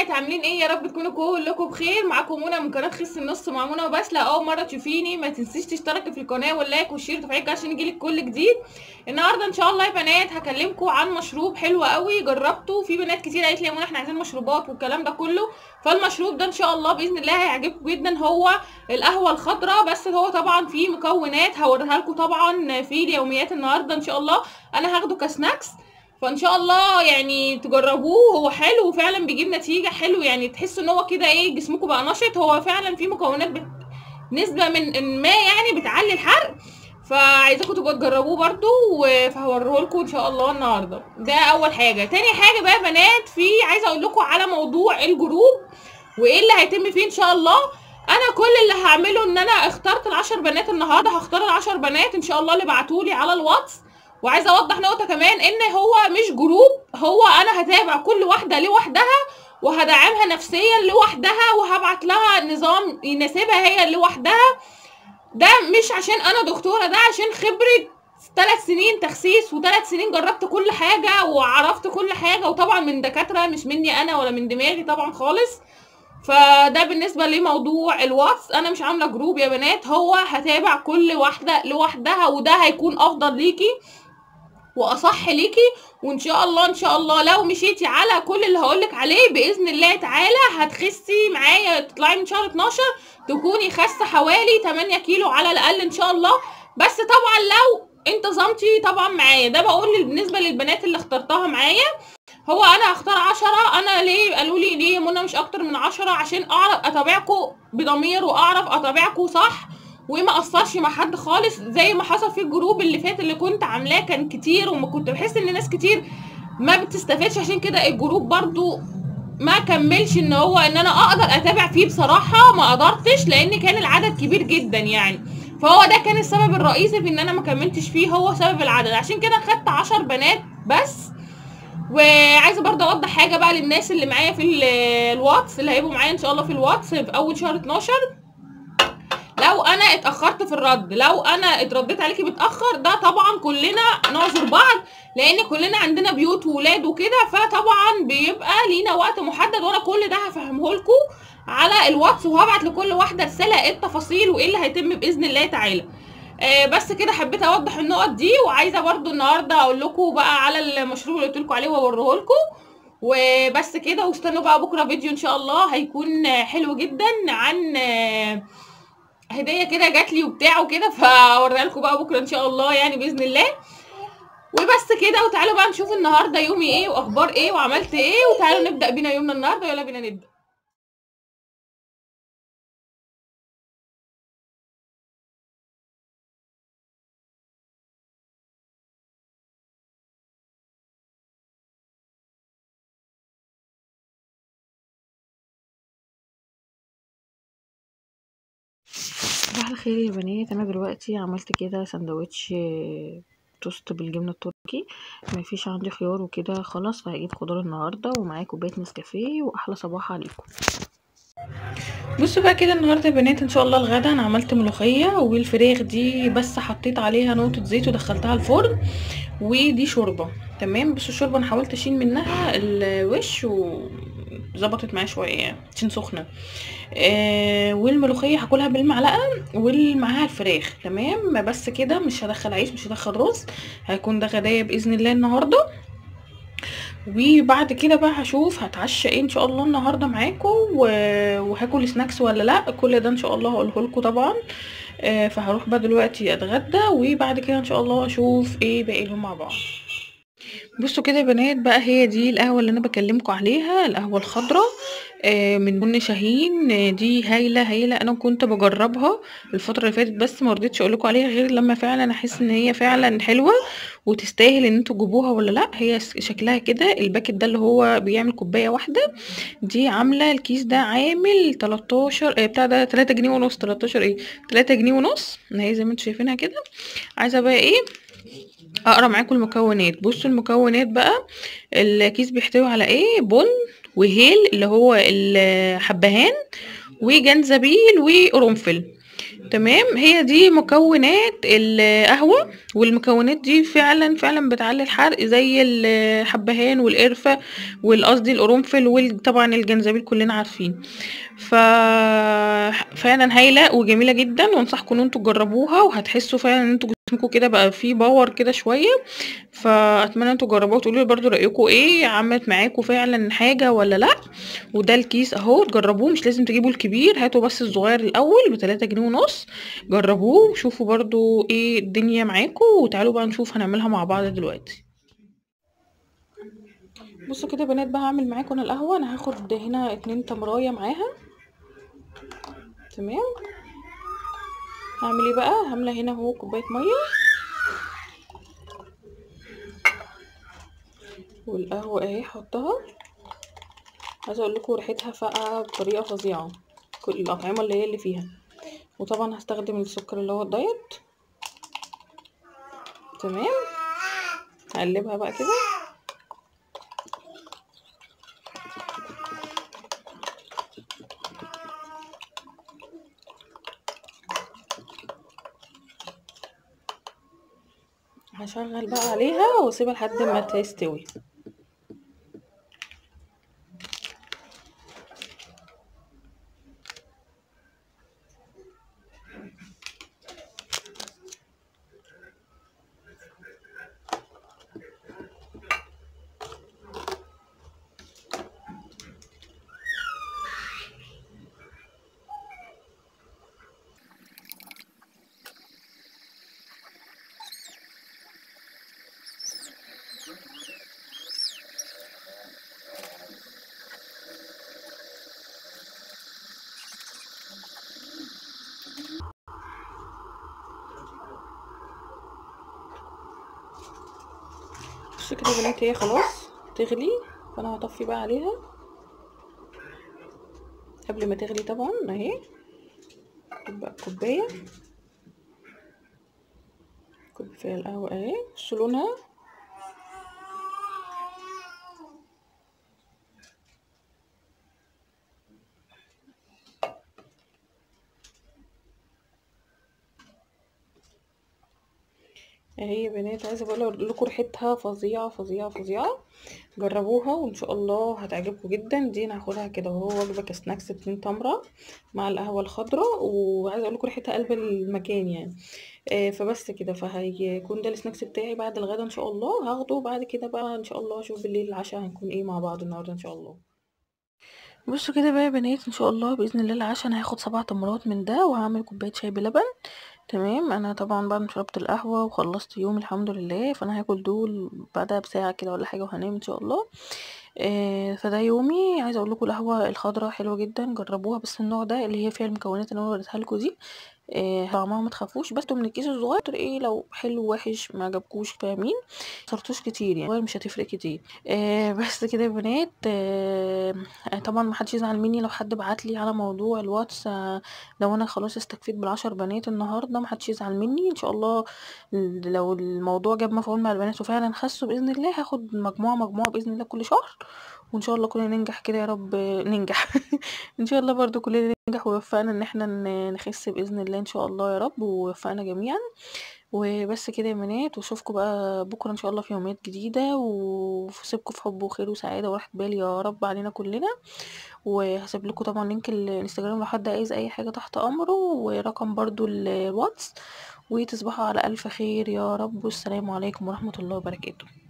بنات عاملين ايه يا رب تكونوا كلكم بخير معاكم منى من قناه خس النص مع منى وبس لا اول مره تشوفيني ما تنسيش تشتركي في القناه واللايك والشير وتفعيل عشان يجيلك كل جديد النهارده ان شاء الله يا بنات هكلمكم عن مشروب حلو قوي جربته في بنات كتير قالت لي يا منى احنا عايزين مشروبات والكلام ده كله فالمشروب ده ان شاء الله باذن الله هيعجبكم جدا هو القهوه الخضراء بس هو طبعا فيه مكونات هوريها لكم طبعا في اليوميات النهارده ان شاء الله انا هاخده كسناكس فان شاء الله يعني تجربوه هو حلو وفعلا بيجيب نتيجه حلو يعني تحسوا ان هو كده ايه جسمكم بقى نشط هو فعلا فيه مكونات بت... نسبه من ما يعني بتعلي الحرق فعايزاكم تبقوا تجربوه برضو فهوريه لكم ان شاء الله النهارده ده اول حاجه تاني حاجه بقى يا بنات في عايزه اقول لكم على موضوع الجروب وايه اللي هيتم فيه ان شاء الله انا كل اللي هعمله ان انا اخترت العشر بنات النهارده هختار العشر بنات ان شاء الله اللي بعتولي على الواتس وعايزه اوضح نقطه كمان ان هو مش جروب هو انا هتابع كل واحده لوحدها وهدعمها نفسيا لوحدها وهبعت لها نظام يناسبها هي لوحدها ده مش عشان انا دكتوره ده عشان خبره ثلاث سنين تخسيس وثلاث سنين جربت كل حاجه وعرفت كل حاجه وطبعا من دكاتره مش مني انا ولا من دماغي طبعا خالص فده بالنسبة لموضوع الواتس انا مش عاملة جروب يا بنات هو هتابع كل واحدة لوحدها وده هيكون افضل ليكي واصح ليكي وان شاء الله ان شاء الله لو مشيتي على كل اللي هقولك عليه باذن الله تعالى هتخسي معايا تطلعي من شهر 12 تكوني خاسه حوالي 8 كيلو على الاقل ان شاء الله بس طبعا لو انتظمتي طبعا معايا ده بقول بالنسبه للبنات اللي اخترتها معايا هو انا هختار عشرة انا ليه قالوا لي ليه منى مش اكتر من عشرة عشان اعرف اتابعكم بضمير واعرف اتابعكم صح وما اثرش مع حد خالص زي ما حصل في الجروب اللي فات اللي كنت عاملاه كان كتير وما كنت بحس ان ناس كتير ما بتستفادش عشان كده الجروب برضو ما كملش ان هو ان انا اقدر اتابع فيه بصراحه ما قدرتش لان كان العدد كبير جدا يعني فهو ده كان السبب الرئيسي في ان انا ما كملتش فيه هو سبب العدد عشان كده خدت عشر بنات بس وعايزه برضه اوضح حاجه بقى للناس اللي معايا في الواتس اللي هيبقوا معايا ان شاء الله في الواتس في اول شهر 12 لو انا اتاخرت في الرد لو انا اترديت عليكي متاخر ده طبعا كلنا نعذر بعض لان كلنا عندنا بيوت وولاد وكده فطبعا بيبقى لينا وقت محدد وانا كل ده هفهمه لكم على الواتس وهبعت لكل واحده رساله ايه التفاصيل وايه اللي هيتم باذن الله تعالى آه بس كده حبيت اوضح النقط دي وعايزه برضو النهارده اقول لكم بقى على المشروب اللي قلت لكم عليه واوريه لكم وبس كده واستنوا بقى بكره فيديو ان شاء الله هيكون حلو جدا عن آه هديه كده جات لي وبتاع وكده فاوريها لكم بقى بكره ان شاء الله يعني باذن الله وبس كده وتعالوا بقى نشوف النهارده يومي ايه واخبار ايه وعملت ايه وتعالوا نبدا بينا يومنا النهارده يلا بينا نبدا صباح الخير يا بنات انا دلوقتي عملت كده سندوتش توست بالجبنه التركي ما فيش عندي خيار وكده خلاص فهجيب خضار النهارده ومعايا كوبايه نسكافيه واحلى صباح عليكم بصوا بقى كده النهارده يا بنات ان شاء الله الغدا انا عملت ملوخيه والفراخ دي بس حطيت عليها نقطه زيت ودخلتها الفرن ودي شوربه تمام بصوا الشوربه انا حاولت اشيل منها الوش وظبطت معايا شويه يعني عشان سخنه آه والملوخيه هاكلها بالمعلقه ومعاها الفراخ تمام بس كده مش هدخل عيش مش هدخل رز هيكون ده غدايا باذن الله النهارده وبعد كده بقى هشوف هتعشى ايه ان شاء الله النهارده معاكم وهاكل سناكس ولا لا كل ده ان شاء الله هقوله لكم طبعا آه فهروح بقى دلوقتي اتغدى وبعد كده ان شاء الله اشوف ايه باقي اليوم مع بعض بصوا كده يا بنات بقى هي دي القهوه اللي انا بكلمكم عليها القهوه الخضراء آه من بن شاهين آه دي هايله هايله انا كنت بجربها الفتره اللي فاتت بس ما رضيتش اقول لكم عليها غير لما فعلا احس ان هي فعلا حلوه وتستاهل ان انتوا تجيبوها ولا لا هي شكلها كده الباكت ده اللي هو بيعمل كوبايه واحده دي عامله الكيس ده عامل 13 آه بتاع ده 3 جنيه ونص 13 ايه 3 جنيه ونص هي زي ما انتوا شايفينها كده عايزه بقى ايه اقرا معاكم المكونات بصوا المكونات بقى الكيس بيحتوي على ايه بن وهيل اللي هو الحبهان وجنزبيل وقرنفل تمام هي دي مكونات القهوة والمكونات دي فعلا فعلا بتعلي الحرق زي الحبهان والقرفة والقصدي القرنفل وطبعا الجنزبيل كلنا عارفين ف فعلا هايلة وجميلة جدا وانصحكم ان انتوا تجربوها وهتحسوا فعلا ان انتوا جسمكم كده بقى فيه باور كده شوية فاتمنى انتوا تجربوها وتقولوا لي برضو رايكم ايه عملت معاكم فعلا حاجة ولا لا وده الكيس اهو تجربوه مش لازم تجيبوا الكبير هاتوا بس الصغير الاول بتلاتة جنيه ونص جربوه وشوفوا برضو ايه الدنيا معاكم وتعالوا بقى نشوف هنعملها مع بعض دلوقتي بصوا كده يا بنات بقى هعمل معاكم انا القهوه انا هاخد هنا اتنين تمرايه معاها تمام هعمل ايه بقى هامله هنا اهو كوبايه ميه والقهوه اهي حطها عايزه اقول لكم ريحتها فاقعه بطريقه فظيعه كل الاطعمه اللي هي اللي فيها وطبعا هستخدم السكر اللي هو الدايت تمام هقلبها بقى كده هشغل بقى عليها واسيبها لحد ما تستوي بصوا كده يا بنات هي خلاص تغلي فانا هطفي بقى عليها قبل ما تغلي طبعا اهي بقى كوبايه كوبايه القهوه اهي بصوا لونها اهي يا بنات عايزه بقول لكم ريحتها فظيعه فظيعه فظيعه جربوها وان شاء الله هتعجبكم جدا دي انا هاخدها كده وهو وجبه كسناكس اتنين تمره مع القهوه الخضراء وعايزه اقول لكم ريحتها قلب المكان يعني آه فبس كده فهيكون ده السناكس بتاعي بعد الغدا ان شاء الله هاخده بعد كده بقى ان شاء الله اشوف بالليل العشاء هنكون ايه مع بعض النهارده ان شاء الله بصوا كده بقى يا بنات ان شاء الله باذن الله العشاء انا هاخد سبع تمرات من ده وهعمل كوبايه شاي بلبن تمام انا طبعا بعد ما شربت القهوه وخلصت يوم الحمد لله فانا هاكل دول بعدها بساعه كده ولا حاجه وهنام ان شاء الله آه فده يومي عايزه اقول لكم القهوه الخضراء حلوه جدا جربوها بس النوع ده اللي هي فيها المكونات اللي انا وريتها لكم دي آه طعمها ما تخافوش بس من الكيس الصغير ايه لو حلو وحش ما عجبكوش فاهمين صرتوش كتير يعني مش هتفرق كتير آه بس كده يا بنات آه طبعا ما حدش يزعل مني لو حد بعت لي على موضوع الواتس آه لو انا خلاص استكفيت بالعشر بنات النهارده ما حدش يزعل مني ان شاء الله لو الموضوع جاب مفعول مع البنات وفعلا خسوا باذن الله هاخد مجموعه مجموعه باذن الله كل شهر وان شاء الله كلنا ننجح كده يا رب ننجح ان شاء الله برضو كلنا ننجح ويوفقنا ان احنا نخس باذن الله ان شاء الله يا رب ويوفقنا جميعا وبس كده يا بنات واشوفكم بقى بكره ان شاء الله في يوميات جديده واسيبكم في حب وخير وسعاده وراحه بال يا رب علينا كلنا وهسيب لكم طبعا لينك الانستجرام لو حد عايز اي حاجه تحت امره ورقم برضو الواتس وتصبحوا على الف خير يا رب والسلام عليكم ورحمه الله وبركاته